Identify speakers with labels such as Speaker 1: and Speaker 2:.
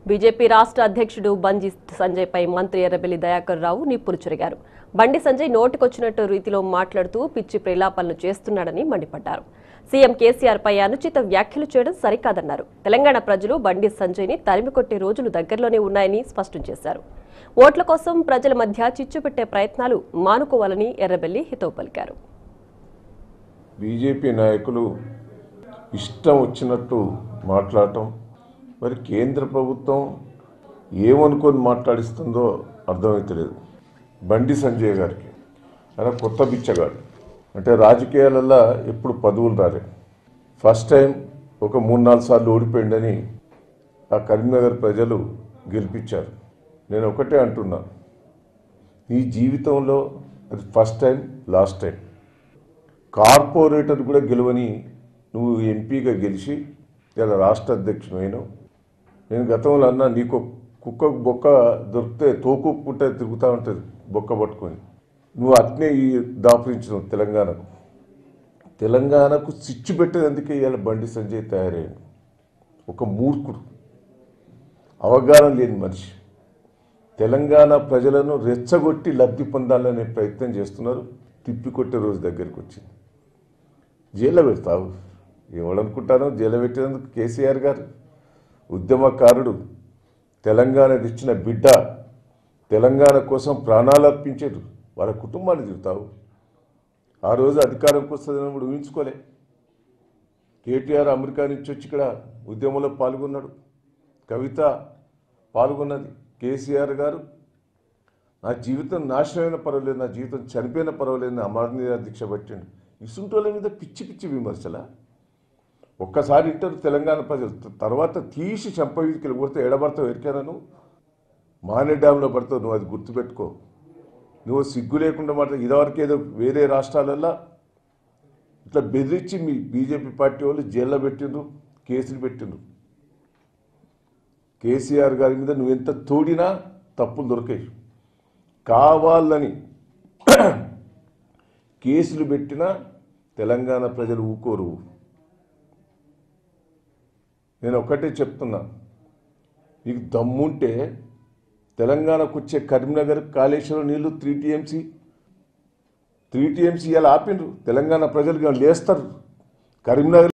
Speaker 1: BJP రాష్ట్ర అధ్యక్షుడు బండి సంజయ్పై మంత్రి ఎర్రబెల్లి దయాకర్ రావు నిప్పులు చెరిగారు బండి సంజయ్ నోటికొచ్చినట్టు రీతిలో మాట్లాడుతూ పిచ్చి ప్రేలాపనలు చేస్తున్నాడని మండిపడ్డారు సీఎం కేసీఆర్ పై అనుచిత వ్యాఖ్యలు చేయడం సరికాదన్నారు తెలంగాణ ప్రజలు బండి సంజయ్ని తరిమికొట్టే రోజులు దగ్గరలోనే ఉన్నాయని స్పష్టం చేశారు ఓట్ల కోసం ప్రజల మధ్య చిచ్చు పెట్టే ప్రయత్నాలు మానుకోవాలని ఎర్రబెల్లి హితవు పలికారు
Speaker 2: బీజేపీ నాయకులు ఇష్టం వచ్చినట్టు మాట్లాడటం మరి కేంద్ర ప్రభుత్వం ఏమనుకొని మాట్లాడిస్తుందో అర్థమవుతలేదు బండి సంజయ్ గారికి ఆయన కొత్త బిచ్చగాడు అంటే రాజకీయాలల్లో ఎప్పుడు పదవులు రాలే ఫస్ట్ టైం ఒక మూడు నాలుగు సార్లు ఓడిపోయిందని ఆ కరీంనగర్ ప్రజలు గెలిపించారు నేను ఒకటే అంటున్నా నీ జీవితంలో అది first time last time corporator కూడా గెలవని నువ్వు ఎంపీగా గెలిచి ఇలా రాష్ట్ర అధ్యక్షుడు అయినావు నేను గతంలో అన్నా నీకు కుక్క బొక్క దొరికితే తోకుక్కుంటే తిరుగుతూ ఉంటుంది బొక్క పట్టుకొని నువ్వు అట్నే ఈ దాపురించినావు తెలంగాణకు తెలంగాణకు సిచ్చు పెట్టేందుకే ఇవాళ బండి సంజయ్ తయారయ్యాడు ఒక మూర్ఖుడు అవగాహన లేని మనిషి తెలంగాణ ప్రజలను రెచ్చగొట్టి లబ్ధి పొందాలనే ప్రయత్నం చేస్తున్నారు తిప్పికొట్టే రోజు దగ్గరికి వచ్చింది జైల్లో పెడతావు ఎవడనుకుంటానో జైల్లో పెట్టినందుకు కేసీఆర్ గారు ఉద్యమకారుడు తెలంగాణ ఇచ్చిన బిడ్డ తెలంగాణ కోసం ప్రాణాలు అర్పించారు వాళ్ళ కుటుంబాన్ని తిరుగుతావు ఆ రోజు అధికారంకి వస్తుందని కూడా ఊహించుకోలే కేటీఆర్ అమెరికా నుంచి వచ్చి ఇక్కడ ఉద్యమంలో పాల్గొన్నాడు కవిత పాల్గొన్నది కేసీఆర్ గారు నా జీవితం నాశనమైన పర్వాలేదు నా జీవితం చనిపోయిన పర్వాలేదు నా అమరనీయ దీక్ష పట్టిండు ఇసుంటోళ్ళ మీద పిచ్చి పిచ్చి విమర్శల ఒక్కసారి ఇంటారు తెలంగాణ ప్రజలు తర్వాత తీసి చంపవీధికి కొడితే ఎడబడతావు ఎరికానా నువ్వు మానే డ్యాంలో పడతావు నువ్వు అది గుర్తుపెట్టుకో నువ్వు సిగ్గు లేకుండా మాట ఇదివరకు ఏదో వేరే రాష్ట్రాలల్లో ఇట్లా బెదిరించి మీ బీజేపీ పార్టీ వాళ్ళు జైల్లో పెట్టిండ్రు కేసులు పెట్టిండ్రు కేసీఆర్ గారి మీద నువ్వు ఎంత తోడినా తప్పులు దొరికాయి కావాలని కేసులు పెట్టినా తెలంగాణ ప్రజలు ఊకోరు నేను ఒక్కటే చెప్తున్నా నీకు దమ్ముంటే తెలంగాణకు వచ్చే కరీంనగర్ కాళేశ్వరం నీళ్లు త్రీ టీఎంసీ త్రీ టీఎంసీ ఇలా ఆపిండ్రు తెలంగాణ ప్రజలు ఇక లేస్తారు కరీంనగర్